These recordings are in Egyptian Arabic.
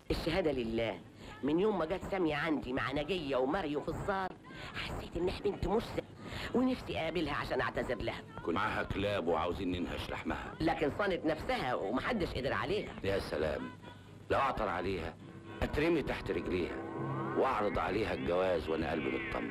الشهاده لله من يوم ما جت ساميه عندي مع نجيه ومريم في الصال حسيت انها بنت مسلم ونفسي اقابلها عشان اعتذر لها كل معاها كلاب وعاوزين ننهش لحمها لكن صانت نفسها ومحدش قدر عليها يا سلام لو اعطر عليها اترمي تحت رجليها واعرض عليها الجواز وانا قلبي مطمن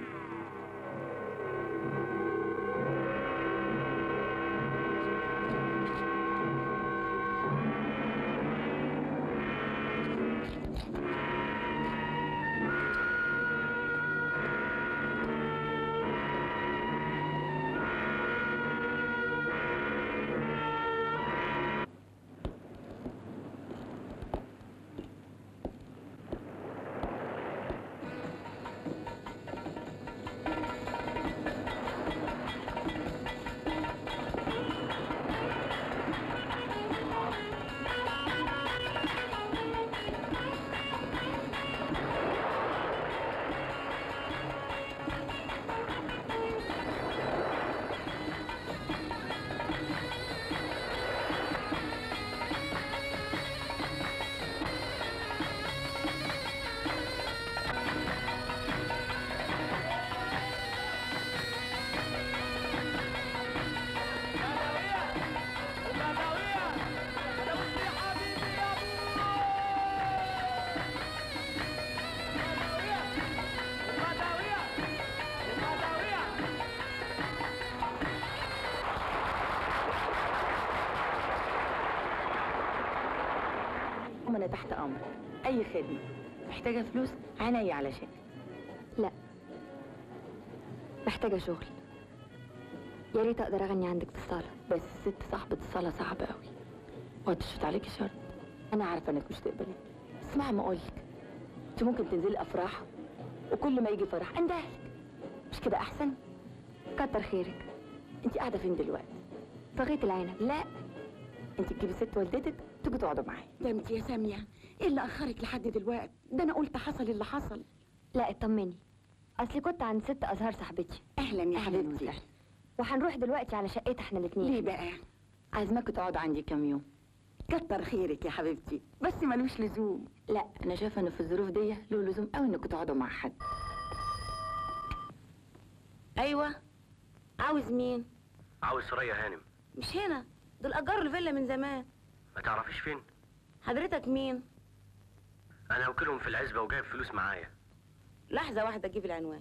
أم أنا تحت أمر أي خدمة محتاجة فلوس عينيا علشان لا محتاجة شغل يا ريت أقدر أغني عندك في الصالة بس ست صاحبة الصلاة صعبة قوي وهتشفت عليكي شرط أنا عارفة إنك مش تقبلي بس مهما أقولك أنت ممكن تنزلي أفراح وكل ما يجي فرح أندهلك مش كده أحسن؟ كتر خيرك أنت قاعدة فين دلوقتي؟ طغيت العنب لا أنت تجيبي ست والدتك تيجوا تقعدوا معايا ده انت يا سامية ايه اللي اخرك لحد دلوقتي ده انا قلت حصل اللي حصل لا اطمني أصلي كنت عند ست أزهار صاحبتي اهلا يا أهلاً حبيبتي وسهلاً. وهنروح دلوقتي على شقتها احنا ليه الاتنين بقى عايزماكوا تقعدوا عندي كام يوم كتر خيرك يا حبيبتي بس ملوش لزوم لا أنا شايفة إن في الظروف دي له لزوم قوي إنكوا تقعدوا مع حد ايوه عاوز مين عاوز سوريا هانم مش هنا دول اجروا الفيلا من زمان ما تعرفيش فين حضرتك مين انا وكيلهم في العزبه وجايب فلوس معايا لحظه واحده اجيب العنوان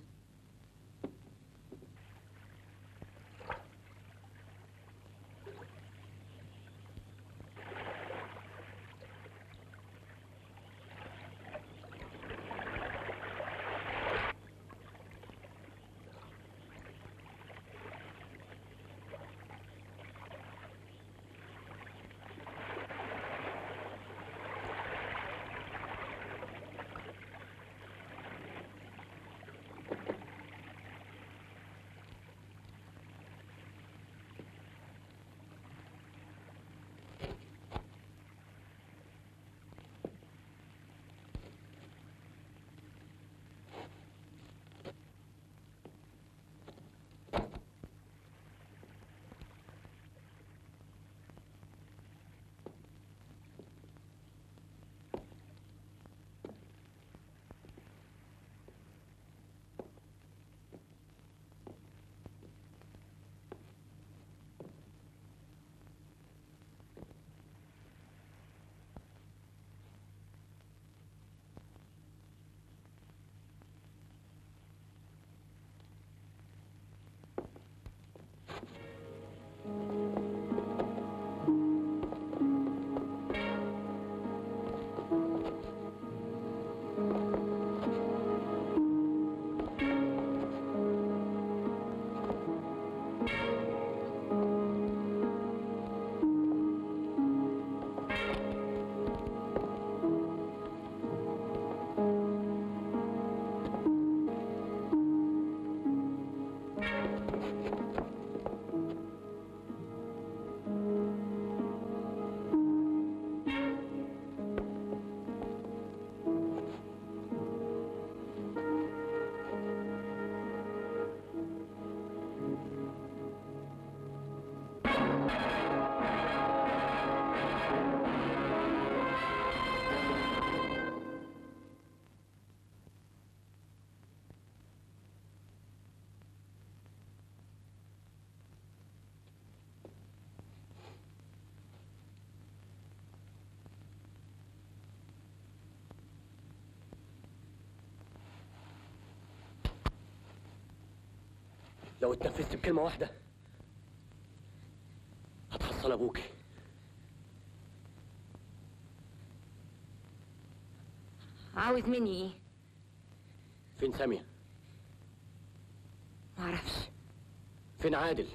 لو اتنفست بكلمة واحدة هتحصل ابوكي عاوز مني ايه فين سامية معرفش فين عادل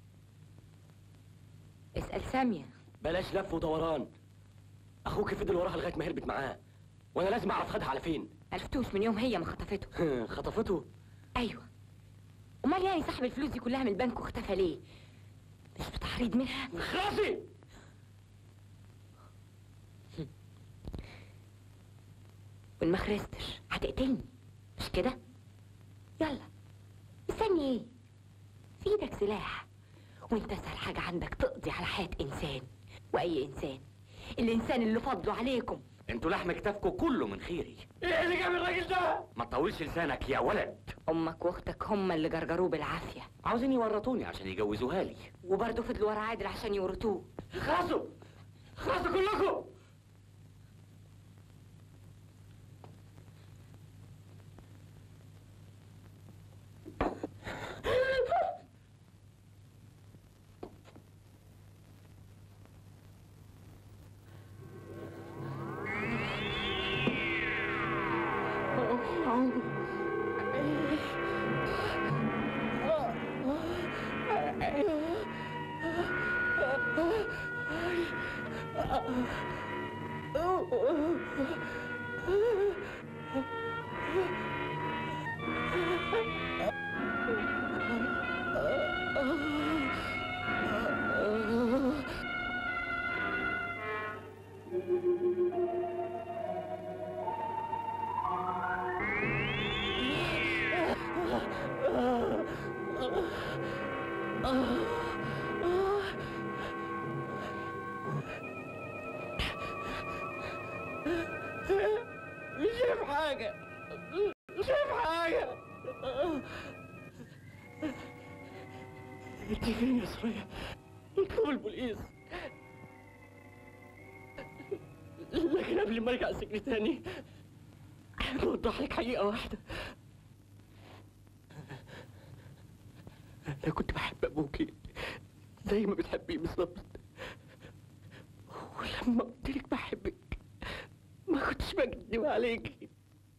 اسأل سامية بلاش لف ودوران اخوك فضل وراها لغايه ما هربت معاه وانا لازم اعرف خدها على فين عرفتوش من يوم هي ما خطفته خطفته ايوه امال يعني صاحب الفلوس دي كلها من البنك واختفى ليه مش بتحريض منها خلاصي وان ما خرستش هتقتلني مش كده يلا مستني ايه في ايدك سلاح وانت اسهل حاجه عندك تقضي على حياه انسان واي انسان الانسان اللي فضله عليكم انتوا لحم كتافكم كله من خيري ايه اللي جاب الراجل ده ما تطولش لسانك يا ولد امك واختك هما اللي جرجروه بالعافيه عاوزين يورطوني عشان يجوزوها لي وبرضه فضلوا ورا عادل عشان يورطوه خلاصوا خلاصوا كلكم مش شايف حاجة مش شايف حاجة انت فين يا سوريا؟ اطلب البوليس لكن قبل ما ارجع السجن تاني احب اوضح لك حقيقة واحدة انا كنت بحب ابوكي زي ما بتحبيه بالظبط ولما قلت لك بحبك ما كنتش بكذب عليكي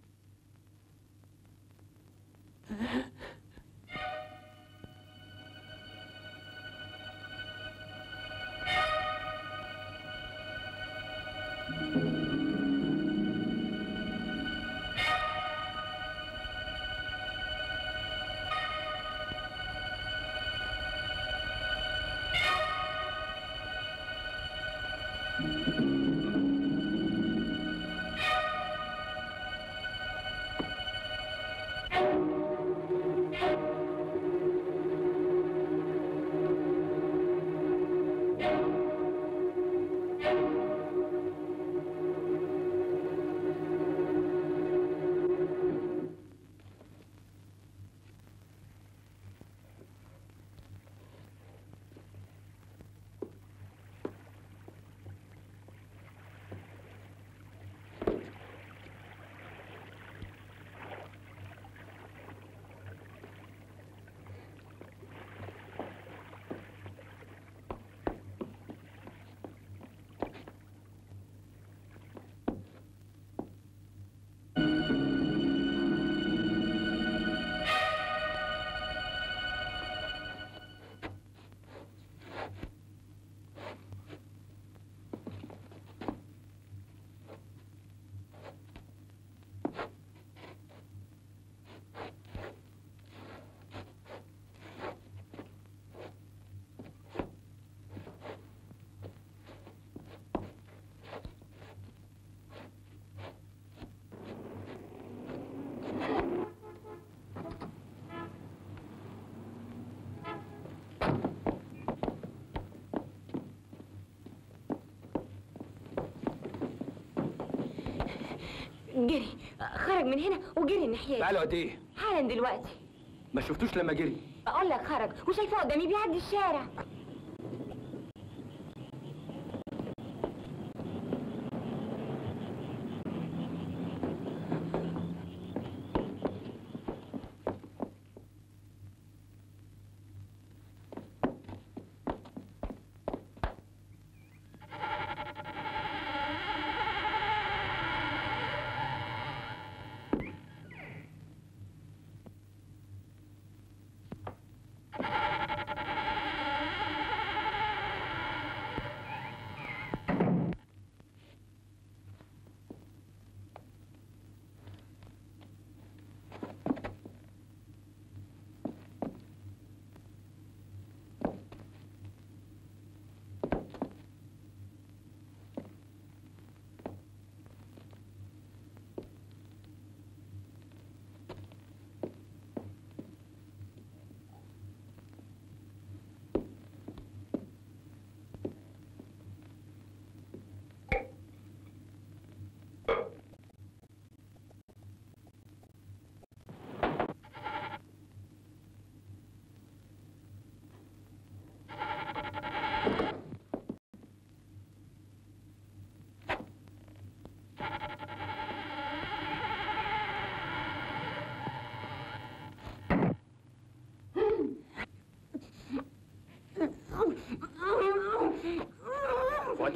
جري خرج من هنا وجري الناحيه بقاله قد ايه؟ حالا دلوقتي ما شفتوش لما جري بقول لك خرج وشايفاه قدامي بيعدي الشارع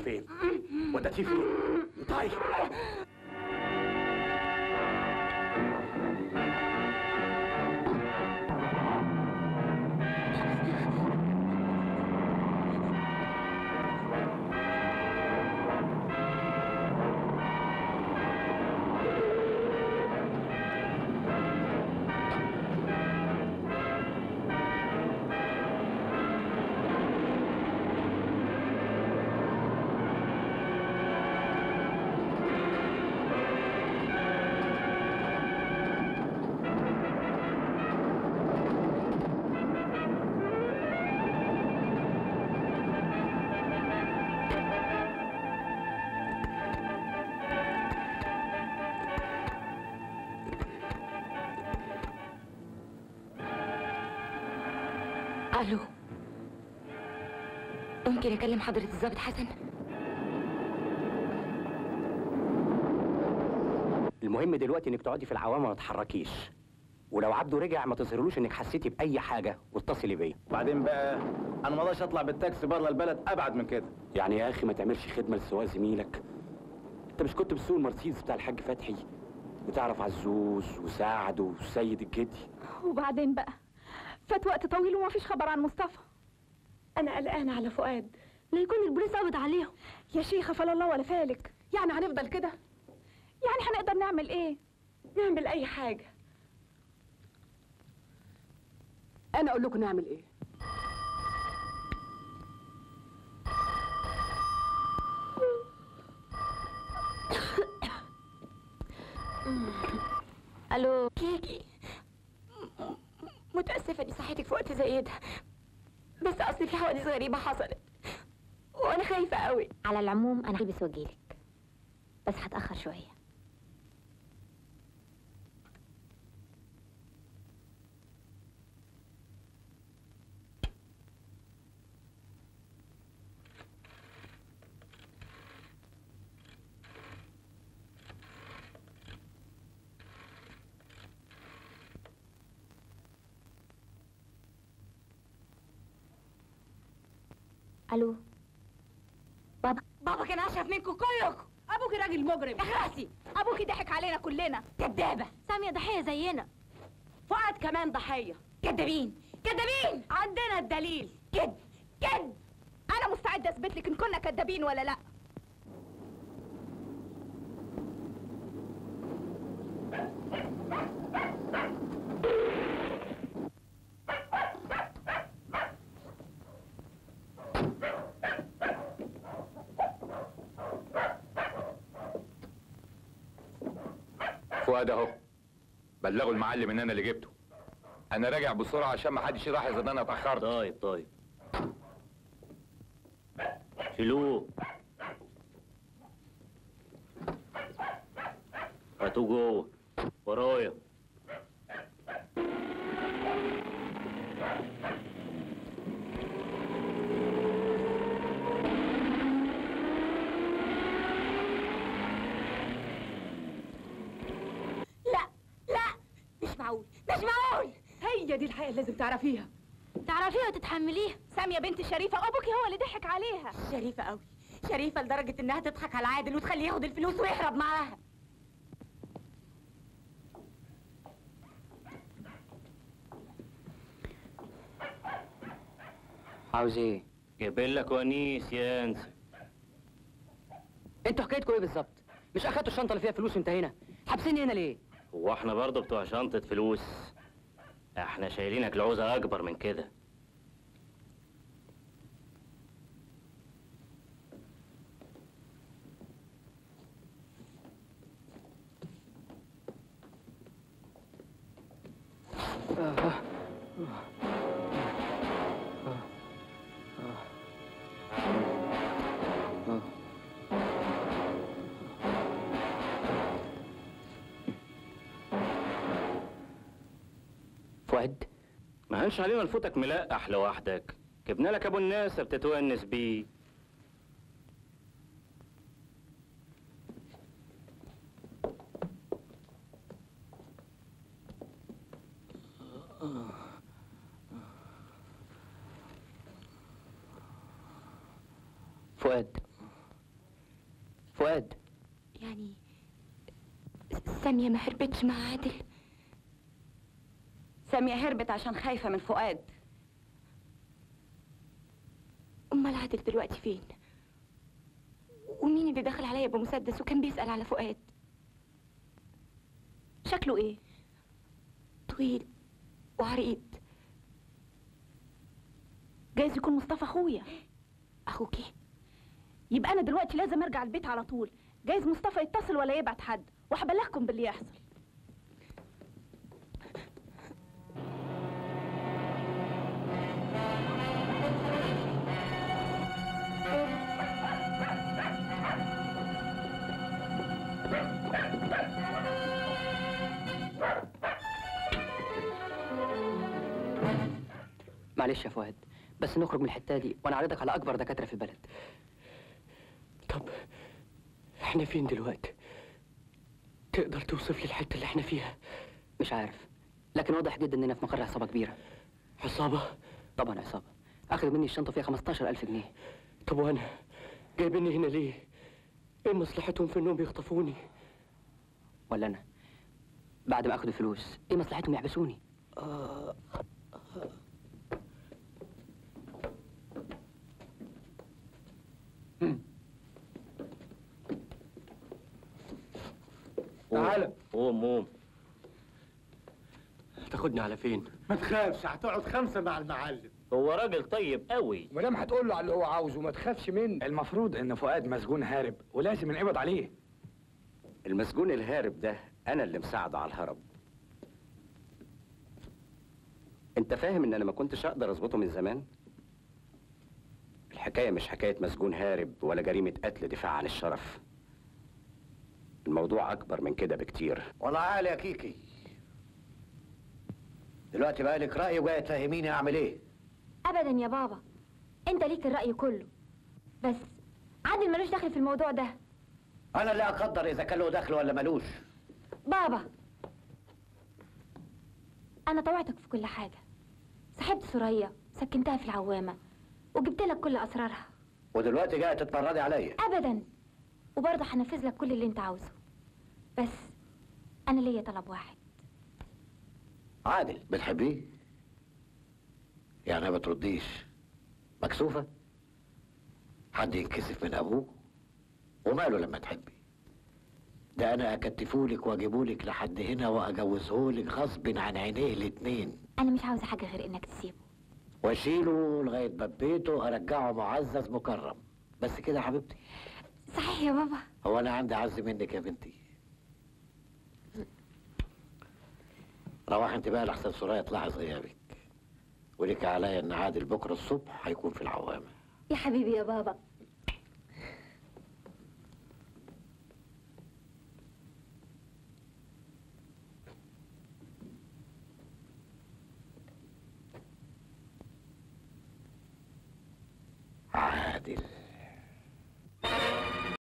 فين وديتيه فين طيب الو ممكن اكلم حضرة الضابط حسن المهم دلوقتي انك تقعدي في العوامه وما تتحركيش ولو عبده رجع ما تظهرلوش انك حسيتي باي حاجه واتصلي بيا بعدين بقى انا ما اقدرش اطلع بالتاكسي بره البلد ابعد من كده يعني يا اخي ما تعملش خدمه لسواق زميلك انت مش كنت بتسوق المرسيدس بتاع الحاج فتحي وتعرف عزوز وسعد وسيد الجدي وبعدين بقى فات وقت طويل وما فيش خبر عن مصطفى انا قلقانه على فؤاد لا يكون البوليس قبض عليهم يا شيخه فلا الله ولا فالك يعني هنفضل كده يعني هنقدر نعمل ايه نعمل اي حاجه انا اقول لكم نعمل ايه الو كيكي متاسفه اني صحيتك في وقت زي ده بس اصل في حوادث غريبه حصلت وانا خايفه قوي على العموم انا هلبس واجيلك بس هتاخر شويه الو بابا بابا كان اشرف منكم كلكم ابوك راجل مجرم اخرسي ابوكي ضحك علينا كلنا كدابه سامية ضحية زينا فؤاد كمان ضحيه كدابين كدابين عندنا الدليل كد كد انا مستعده اثبت لك ان كنا كدابين ولا لا فؤاد اهو بلغوا المعلم ان انا اللي جبته انا راجع بسرعه عشان ما حدش يلاحظ ان انا اتاخرت طيب طيب شيلوه هاتوه جوه ورايا لا لا مش معقول مش معقول هي دي الحقيقه اللي لازم تعرفيها تعرفيها وتتحمليها سامية بنت شريفة أبوكي هو اللي ضحك عليها شريفة قوي شريفة لدرجة انها تضحك على عادل وتخليه ياخد الفلوس ويهرب معاها عاوز ايه؟ جايبين لك ونيس يا انس انتوا حكايتكم ايه بالظبط؟ مش اخدتوا الشنطه اللي فيها فلوس وانتهينا؟ حابسيني هنا ليه؟ هو احنا برضه بتوع شنطة فلوس احنا شايلينك لعوزة اكبر من كده فؤاد ما هنش علينا نفوتك ملقح لوحدك جبنا لك ابو الناس بتتونس بيه فؤاد فؤاد يعني سامية ما هربتش مع عادل سامية هربت عشان خايفة من فؤاد امال عادل دلوقتي فين ومين اللي دخل عليا بمسدس وكان بيسأل على فؤاد شكله ايه طويل وعريض جايز يكون مصطفى اخويا اخوكي يبقى انا دلوقتي لازم ارجع البيت على طول جايز مصطفى يتصل ولا يبعت حد وهبلغكم باللي يحصل معلش يا فؤاد بس نخرج من الحته دي وانا عارضك على اكبر دكاتره في البلد طب احنا فين دلوقتي تقدر توصف لي الحته اللي احنا فيها مش عارف لكن واضح جدا اننا في مقر عصابه كبيره عصابه طبعا عصابه اخذ مني الشنطه فيها 15000 جنيه طب وانا جايبيني هنا ليه ايه مصلحتهم في انهم يخطفوني ولا انا بعد ما اخد الفلوس ايه مصلحتهم يحبسوني آه. تعالى قوم قوم تاخدني على فين ما تخافش هتقعد خمسة مع المعلم هو راجل طيب قوي مدام هتقول له على اللي هو عاوزه ما تخافش منه المفروض ان فؤاد مسجون هارب ولازم نقبض عليه المسجون الهارب ده انا اللي مساعده على الهرب انت فاهم ان انا ما كنتش اقدر اظبطه من زمان الحكايه مش حكايه مسجون هارب ولا جريمه قتل دفاع عن الشرف الموضوع اكبر من كده بكتير والله عالي يا كيكي دلوقتي بقى لك رأي وجاي تفهميني اعمل ايه ابدا يا بابا انت ليك الرأي كله بس عادل ملوش دخل في الموضوع ده انا اللي اقدر اذا كان له دخل ولا ملوش بابا انا طوعتك في كل حاجة صاحبت سوريا سكنتها في العوامة وجبت لك كل اسرارها ودلوقتي جايه تتمردي عليا ابدا وبرضه هنفذ لك كل اللي انت عاوزه بس انا ليا طلب واحد عادل بتحبيه يعني ما بترديش مكسوفة حد ينكسف من ابوه وماله لما تحبي ده انا اكتفولك واجيبولك لحد هنا واجوزهولك غصب عن عينيه الاتنين انا مش عاوزة حاجة غير انك تسيبه واشيله لغايه باب بيته ارجعه معزز مكرم بس كده يا حبيبتي صحيح يا بابا هو انا عندي عز منك يا بنتي روح انت بقى لحسن سوريا تلاحظ غيابك ولك عليا ان عادل بكره الصبح هيكون في العوامه يا حبيبي يا بابا عادل